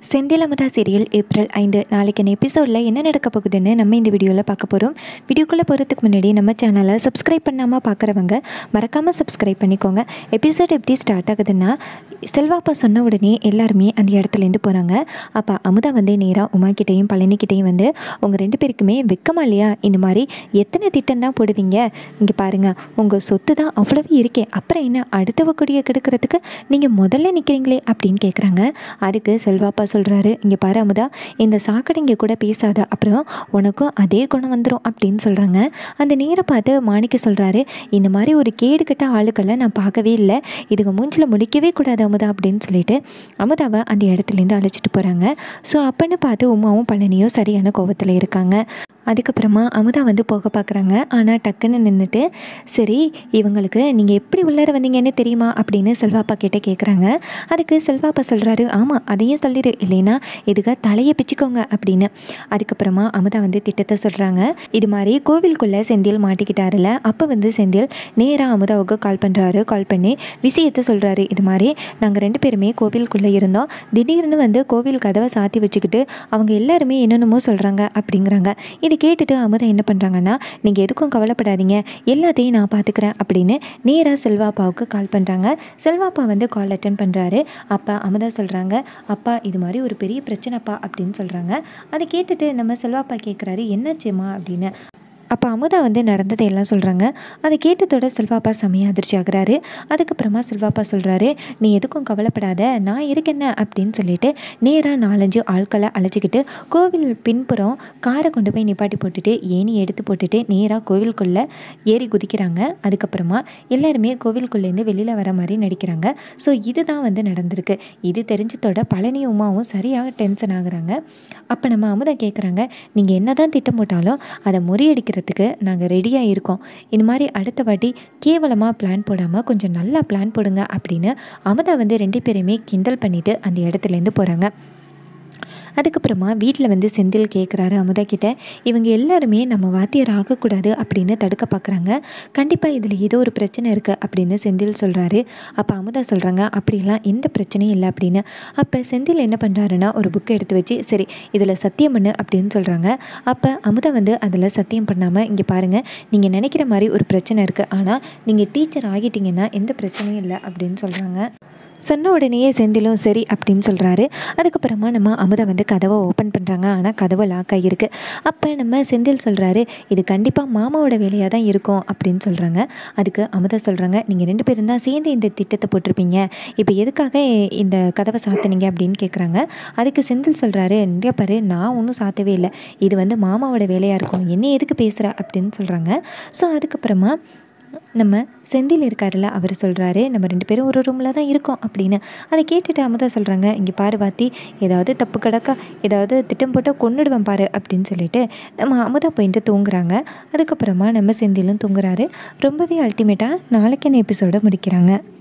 Senthil Amudha serial April ஐந்து நாளைக்கு எபிசோடில் என்ன நடக்க போகுதுன்னு நம்ம இந்த வீடியோவில் பார்க்க போகிறோம் வீடியோக்குள்ளே போகிறதுக்கு முன்னாடி நம்ம சேனலை சப்ஸ்கிரைப் பண்ணாமல் பார்க்குறவங்க மறக்காமல் சப்ஸ்கிரைப் பண்ணிக்கோங்க எபிசோட் எப்படி ஸ்டார்ட் ஆகுதுன்னா செல்வாப்பா சொன்ன உடனே எல்லாருமே அந்த இடத்துலேருந்து போகிறாங்க அப்போ அமுதா வந்து நேராக உமாக்கிட்டேயும் பழனிக்கிட்டேயும் வந்து உங்கள் ரெண்டு பேருக்குமே வெக்கமா இல்லையா இந்த மாதிரி எத்தனை திட்டம் தான் போடுவீங்க இங்கே பாருங்கள் உங்கள் சொத்து தான் அவ்வளவு இருக்கே அப்புறம் என்ன அடுத்தவ கொடியை கெடுக்கிறதுக்கு நீங்கள் முதல்ல நிற்கிறீங்களே அப்படின்னு கேட்குறாங்க அதுக்கு செல்வாப்பா சொல்கிறாரு இங்கே பாரு அமுதா இந்த சாக்கடைங்க கூட பேசாத அப்புறம் உனக்கும் அதே குணம் வந்துடும் அப்படின்னு சொல்கிறாங்க அந்த நேரை பார்த்து மாணிக்க சொல்கிறாரு இந்த மாதிரி ஒரு கேடு கட்ட ஆளுக்களை நான் பார்க்கவே இல்லை இதுங்க மூஞ்சில் முடிக்கவே கூடாது அமுதா அப்படின்னு சொல்லிட்டு அமுதாவை அந்த இடத்துலேருந்து அழைச்சிட்டு போகிறாங்க ஸோ அப்பன்னு பார்த்து உமாவும் பழனியும் சரியான கோவத்தில் இருக்காங்க அதுக்கப்புறமா அமுதா வந்து போக பார்க்குறாங்க ஆனால் டக்குன்னு நின்றுட்டு சரி இவங்களுக்கு நீங்கள் எப்படி உள்ளார வந்தீங்கன்னு தெரியுமா அப்படின்னு செல்வாப்பா கிட்டே கேட்குறாங்க அதுக்கு செல்வாப்பா சொல்கிறாரு ஆமாம் அதையும் சொல்லிடு இல்லைன்னா இதுக்கு தலையை பிச்சுக்கோங்க அப்படின்னு அதுக்கப்புறமா அமுதா வந்து திட்டத்தை சொல்கிறாங்க இது மாதிரி கோவிலுக்குள்ளே செந்தில் மாட்டிக்கிட்டாருல அப்போ வந்து செந்தில் நேராக அமுதாவுக்கு கால் பண்ணுறாரு கால் பண்ணி விஷயத்தை சொல்கிறாரு இது மாதிரி நாங்கள் ரெண்டு பேருமே கோவிலுக்குள்ளே இருந்தோம் திடீர்னு வந்து கோவில் கதவை சாத்தி வச்சுக்கிட்டு அவங்க எல்லாருமே என்னென்னமோ சொல்கிறாங்க அப்படிங்கிறாங்க இது கேட்டுட்டு அமுதா என்ன பண்ணுறாங்கன்னா நீங்கள் எதுக்கும் கவலைப்படாதீங்க எல்லாத்தையும் நான் பார்த்துக்கிறேன் அப்படின்னு நேராக செல்வாப்பாவுக்கு கால் பண்ணுறாங்க செல்வாப்பா வந்து கால் அட்டன் பண்ணுறாரு அப்பா அமுதா சொல்கிறாங்க அப்பா இது மாதிரி ஒரு பெரிய பிரச்சனைப்பா அப்படின்னு சொல்கிறாங்க அதை கேட்டுட்டு நம்ம செல்வாப்பா கேட்குறாரு என்னாச்சுமா அப்படின்னு அப்போ அமுதா வந்து நடந்ததை எல்லாம் சொல்கிறாங்க அதை கேட்டதோட செல்வாப்பா செமையாக அதிர்ச்சி ஆகுறாரு அதுக்கப்புறமா செல்வாப்பா சொல்கிறாரு நீ எதுக்கும் கவலைப்படாத நான் இருக்கேன்ன அப்படின்னு சொல்லிட்டு நேராக நாலஞ்சு ஆட்களை அழைச்சிக்கிட்டு கோவில் பின்புறம் காரை கொண்டு போய் நிப்பாட்டி போட்டுட்டு ஏணி எடுத்து போட்டுட்டு நேராக கோவிலுக்குள்ளே ஏறி குதிக்கிறாங்க அதுக்கப்புறமா எல்லாருமே கோவிலுக்குள்ளேருந்து வெளியில் வர மாதிரி நடிக்கிறாங்க ஸோ இதுதான் வந்து நடந்திருக்கு இது தெரிஞ்சதோட பழனி உமாவும் சரியாக டென்ஷன் ஆகுறாங்க அப்போ நம்ம அமுதா கேட்குறாங்க நீங்கள் என்ன தான் திட்டம் போட்டாலும் அதை முறியடிக்கிறதுக்கு நாங்கள் ரெடியாக இருக்கோம் இந்த மாதிரி அடுத்த வாட்டி கேவலமாக பிளான் போடாமல் கொஞ்சம் நல்லா பிளான் போடுங்க அப்படின்னு அமுதா வந்து ரெண்டு பேரையுமே கிண்டல் பண்ணிவிட்டு அந்த இடத்துலேருந்து போகிறாங்க அதுக்கப்புறமா வீட்டில் வந்து செந்தில் கேட்குறாரு அமுதா கிட்ட இவங்க எல்லாருமே நம்ம வாத்தியார் ஆகக்கூடாது அப்படின்னு தடுக்க பார்க்குறாங்க கண்டிப்பாக இதில் ஏதோ ஒரு பிரச்சனை இருக்குது அப்படின்னு செந்தில் சொல்கிறாரு அப்போ அமுதா சொல்கிறாங்க அப்படிலாம் எந்த பிரச்சனையும் இல்லை அப்படின்னு அப்போ செந்தில் என்ன பண்ணுறாருன்னா ஒரு புக்கை எடுத்து வச்சு சரி இதில் சத்தியம் பண்ணு அப்படின்னு சொல்கிறாங்க அப்போ அமுதா வந்து அதில் சத்தியம் பண்ணாமல் இங்கே பாருங்கள் நீங்கள் நினைக்கிற மாதிரி ஒரு பிரச்சனை இருக்குது ஆனால் நீங்கள் டீச்சர் ஆகிட்டீங்கன்னா எந்த பிரச்சனையும் இல்லை அப்படின்னு சொல்கிறாங்க சொன்ன உடனேயே செந்திலும் சரி அப்படின்னு சொல்கிறாரு அதுக்கப்புறமா நம்ம அமுதா வந்து கதவை ஓப்பன் பண்ணுறாங்க ஆனால் கதவை லாக் ஆகியிருக்கு அப்போ நம்ம செந்தில் சொல்கிறாரு இது கண்டிப்பாக மாமாவோட வேலையாக தான் இருக்கும் அப்படின்னு சொல்கிறாங்க அதுக்கு அமுதா சொல்கிறாங்க நீங்கள் ரெண்டு பேரும் தான் சேர்ந்து இந்த திட்டத்தை போட்டிருப்பீங்க இப்போ எதுக்காக இந்த கதவை சாத்தினீங்க அப்படின்னு கேட்குறாங்க அதுக்கு செந்தில் சொல்கிறாரு இங்கே பாரு நான் ஒன்றும் சாத்தவே இல்லை இது வந்து மாமாவோட வேலையாக இருக்கும் என்ன எதுக்கு பேசுகிற அப்படின்னு சொல்கிறாங்க ஸோ அதுக்கப்புறமா நம்ம செந்தில் இருக்காருல்ல அவர் சொல்கிறாரு நம்ம ரெண்டு பேரும் ஒரு ரூமில் தான் இருக்கோம் அப்படின்னு அதை கேட்டுட்டு அமுதா சொல்கிறாங்க இங்கே பாரு வாத்தி ஏதாவது தப்பு கிடக்கா ஏதாவது திட்டம் போட்டால் கொன்னுடுவேன் பாரு அப்படின்னு சொல்லிட்டு நம்ம அமுதா போயிட்டு தூங்குறாங்க அதுக்கப்புறமா நம்ம செந்திலும் தூங்குறாரு ரொம்பவே அல்டிமேட்டாக நாளைக்கான எபிசோட முடிக்கிறாங்க